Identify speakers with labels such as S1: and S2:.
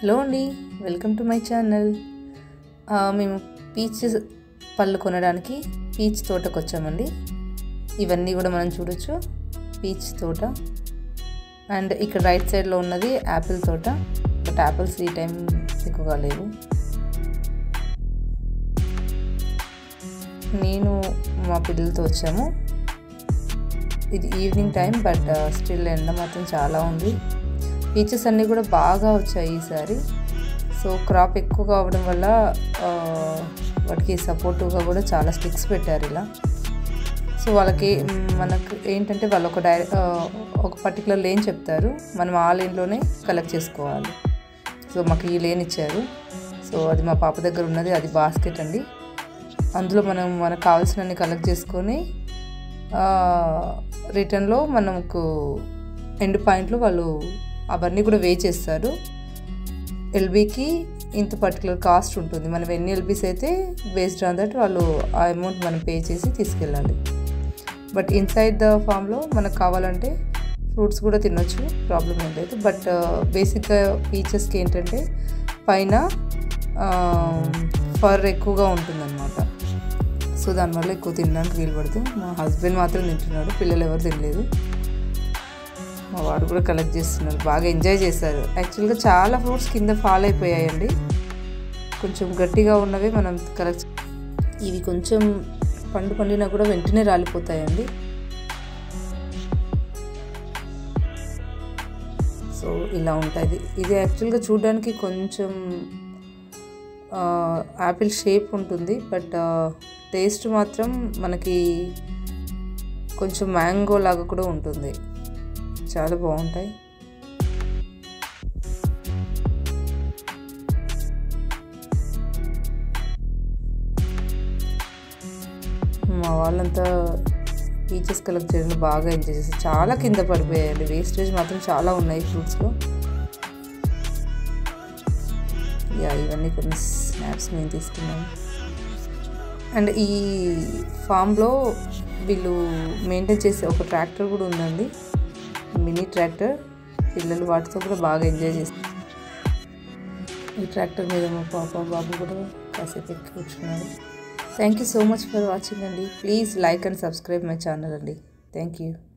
S1: hello అండి welcome to my channel మేము peach పళ్ళు కొనడానికి పీచ్ తోటకు వచ్చామండి ఇవన్నీ కూడా మనం చూడొచ్చు పీచ్ తోట అండ్ ఇక్కడ రైట్ సైడ్లో ఉన్నది యాపిల్ తోట బట్ యాపిల్స్ ఈ టైం ఎక్కువగా లేవు నేను మా పిల్లలతో వచ్చాము ఇది ఈవినింగ్ టైం బట్ స్టిల్ ఎండ మాత్రం చాలా ఉంది పీచెస్ అన్నీ కూడా బాగా వచ్చాయి ఈసారి సో క్రాప్ ఎక్కువగా అవ్వడం వల్ల వాటికి సపోర్టివ్గా కూడా చాలా స్టిక్స్ పెట్టారు ఇలా సో వాళ్ళకి మనకు ఏంటంటే వాళ్ళు ఒక డై ఒక పర్టికులర్ లేన్ చెప్తారు మనం ఆ లేన్లోనే కలెక్ట్ చేసుకోవాలి సో మాకు ఈ లేన్ ఇచ్చారు సో అది మా పాప దగ్గర ఉన్నది అది బాస్కెట్ అండి అందులో మనం మనకు కావాల్సినన్ని కలెక్ట్ చేసుకొని రిటర్న్లో మనకు ఎండ్ పాయింట్లో వాళ్ళు అవన్నీ కూడా వే చేస్తారు ఎల్బీకి ఇంత పర్టికులర్ కాస్ట్ ఉంటుంది మనం ఎన్ని ఎల్బీస్ అయితే బేస్డ్ ఆన్ దట్ వాళ్ళు ఆ అమౌంట్ మనం పే చేసి తీసుకెళ్ళాలి బట్ ఇన్సైడ్ ద ఫామ్లో మనకు కావాలంటే ఫ్రూట్స్ కూడా తినొచ్చు ప్రాబ్లం ఏం లేదు బట్ బేసిక్గా పీచెస్కి ఏంటంటే పైన ఫర్ ఎక్కువగా ఉంటుందన్నమాట సో దానివల్ల ఎక్కువ తినడానికి వీలు పడుతూ మా హస్బెండ్ మాత్రం తింటున్నాడు పిల్లలు ఎవరు తినలేదు మా వాడు కూడా కలెక్ట్ చేస్తున్నారు బాగా ఎంజాయ్ చేశారు యాక్చువల్గా చాలా ఫ్రూట్స్ కింద ఫాల్ అయిపోయాయండి కొంచెం గట్టిగా ఉన్నవి మనం కలెక్ట్ ఇవి కొంచెం పండు పండినా కూడా వెంటనే రాలిపోతాయండి సో ఇలా ఉంటుంది ఇది యాక్చువల్గా చూడడానికి కొంచెం యాపిల్ షేప్ ఉంటుంది బట్ టేస్ట్ మాత్రం మనకి కొంచెం మ్యాంగో లాగా కూడా ఉంటుంది చాలా బాగుంటాయి మా వాళ్ళంతా పీచెస్ కలెక్ట్ చేయడం బాగా ఎంజాయ్ చేస్తారు చాలా కింద పడిపోయాయండి వేస్టేజ్ మాత్రం చాలా ఉన్నాయి ఫ్రూట్స్లో యా ఇవన్నీ కొన్ని స్నాప్స్ మేము తీసుకున్నాము అండ్ ఈ ఫామ్లో వీళ్ళు మెయింటైన్ చేసే ఒక ట్రాక్టర్ కూడా ఉందండి మినీ ట్రాక్టర్ పిల్లలు వాటితో కూడా బాగా ఎంజాయ్ చేస్తారు ఈ ట్రాక్టర్ మీద మా పాప బాబు కూడా కాసేపు ఎక్కి కూర్చున్నారు thank you so much for watching అండి please like and subscribe my channel అండి థ్యాంక్ యూ